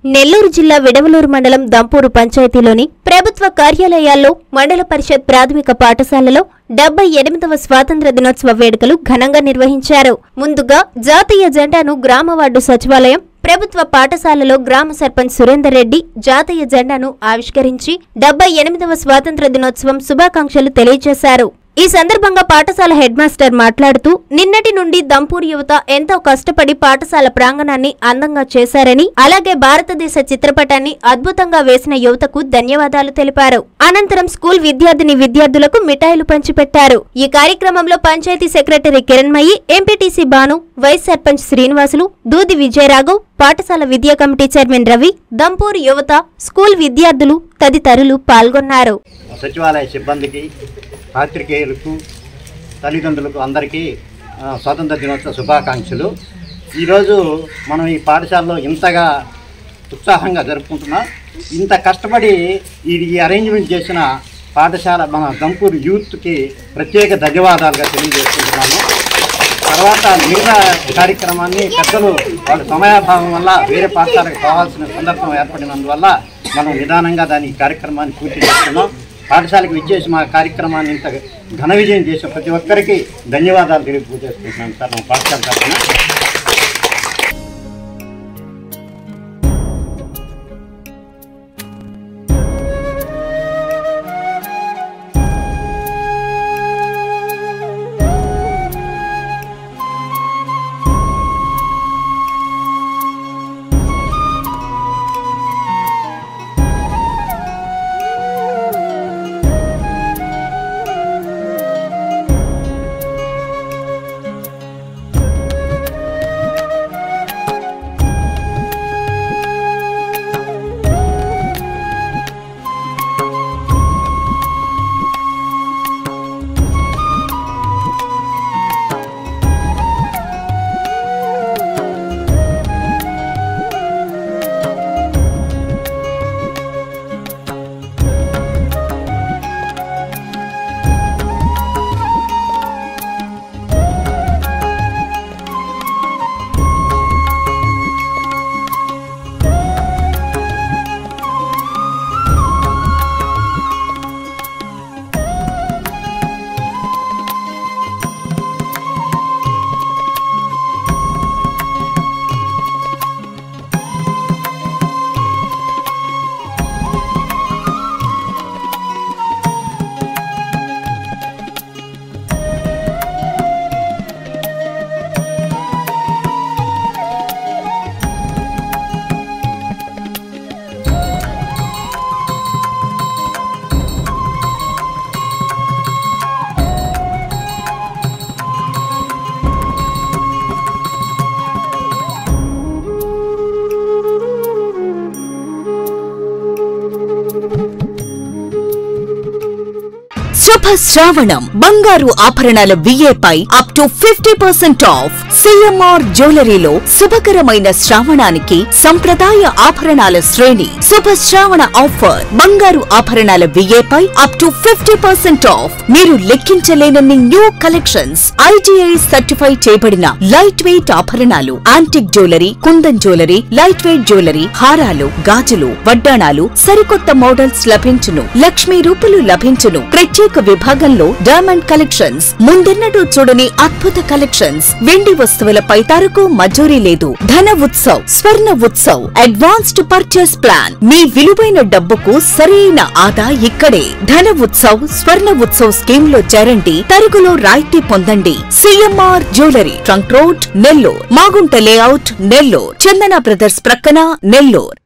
నెల్లూరు జిల్లా విడవలూరు మండలం దంపూరు పంచాయతీలోని ప్రభుత్వ కార్యాలయాల్లో మండల పరిషత్ ప్రాథమిక పాఠశాలలో డెబ్బై ఎనిమిదవ స్వాతంత్ర దినోత్సవ వేడుకలు ఘనంగా నిర్వహించారు ముందుగా జాతీయ జెండాను గ్రామ వార్డు సచివాలయం ప్రభుత్వ పాఠశాలలో గ్రామ సర్పంచ్ సురేందర్ రెడ్డి జాతీయ జెండాను ఆవిష్కరించి డెబ్బై ఎనిమిదవ స్వాతంత్ర దినోత్సవం శుభాకాంక్షలు తెలియజేశారు ఈ సందర్భంగా పాఠశాల హెడ్ మాస్టర్ మాట్లాడుతూ నిన్నటి నుండి దంపూర్ యువత ఎంతో కష్టపడి పాఠశాల ప్రాంగణాన్ని అందంగా చేశారని అలాగే భారతదేశ చిత్రపటాన్ని అద్భుతంగా వేసిన యువతకు ధన్యవాదాలు తెలిపారు అనంతరం స్కూల్ విద్యార్థిని విద్యార్థులకు మిఠాయిలు పంచిపెట్టారు ఈ కార్యక్రమంలో panchayat secretary Kiranmayi MPTC Banu vice sarpanch Srinivasulu Dudi Vijayaraghav పాఠశాల విద్యా కమిటీ చైర్మన్ రవి దంపూర్ యువత స్కూల్ విద్యార్థులు తదితరులు పాల్గొన్నారు సచివాలయ సిబ్బందికి పాత్రికేయులకు తల్లిదండ్రులకు అందరికీ ఆ, స్వాతంత్ర దినోత్సవ శుభాకాంక్షలు ఈరోజు మనం ఈ పాఠశాలలో ఇంతగా ఉత్సాహంగా జరుపుకుంటున్నాం ఇంత కష్టపడి ఈ ఈ అరేంజ్మెంట్ చేసిన పాఠశాల మన దంపూర్ యూత్కి ప్రత్యేక ధన్యవాదాలుగా తెలియజేసుకుంటున్నాను తర్వాత మిగతా కార్యక్రమాన్ని పెద్దలు వాళ్ళ సమయాభావం వల్ల వేరే పాఠశాలకు పోవాల్సిన సందర్భం ఏర్పడినందువల్ల మనం నిదానంగా దాని ఈ కార్యక్రమాన్ని పూర్తి చేస్తున్నాం పాఠశాలకు విచ్చేసి మా కార్యక్రమాన్ని ఇంత ఘన విజయం చేసిన ప్రతి ఒక్కరికి ధన్యవాదాలు తెలియజేసుకుంటున్నాను సార్ మా పాఠశాల తరఫున శుభ శ్రావణం బంగారు ఆభరణాల విఏపై up to fifty percent off CMR జ్యువెలరీలో శుభకరమైన శ్రావణానికి సంప్రదాయ ఆభరణాల శ్రేణి శుభ శ్రావణ ఆఫర్ బంగారు ఆభరణాల విఏపై up to fifty percent off మీరు లెక్కించలేనన్ని న్యూ కలెక్షన్స్ ఐటీఐ సర్టిఫై చేయబడిన లైట్ వెయిట్ ఆభరణాలు antique jewellery kundan jewellery light weight jewellery హారాలు గాజులు వడ్డాణాలు సరికొత్త మోడల్స్ లభించును లక్ష్మీ రూపులు లభించును ప్రత్యేక విభాగంలో డైమండ్ కలెక్షన్స్ ముందెన్నడూ చూడని అద్భుత కలెక్షన్స్ వెండి వస్తువుల పైతారకు మజూరీ లేదు Dhana Utsav Swarna Utsav advanced purchase plan మీ విలువైన డబ్బుకు సరైన ఆదా ఇక్కడే ధన ఉత్సవ్ స్వర్ణ ఉత్సవ్ స్కీమ్ లో చేరండి తరుగులో రాయితీ పొందండి CMR jewellery trunk road Nellore Magunta layout Nellore Chandana brothers ప్రక్కన నెల్లూర్